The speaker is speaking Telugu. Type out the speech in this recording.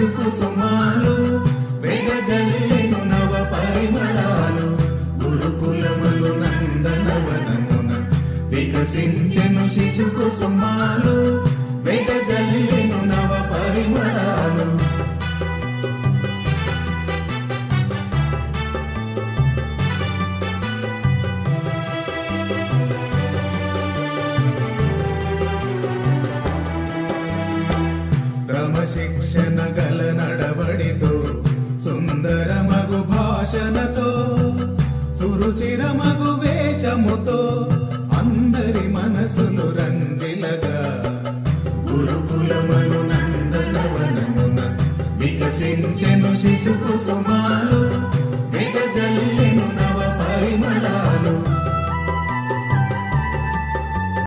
శిశుకు సుమాలు వెగజల్లెను నవ పరిమళాలు గురుకులములు నందనవనమున వికసించెను శిశుకు సుమాలు వెగజల్లెను నవ పరిమళాలు క్రమశిక్షణ గల నడవడితో సుందరమగు భాషణతో సురుచిరమగు వేషముతో అందరి మనసులు రంజిలగా గురుకులమను నందనవనమున వికసించెను శిశుకు సుమాలు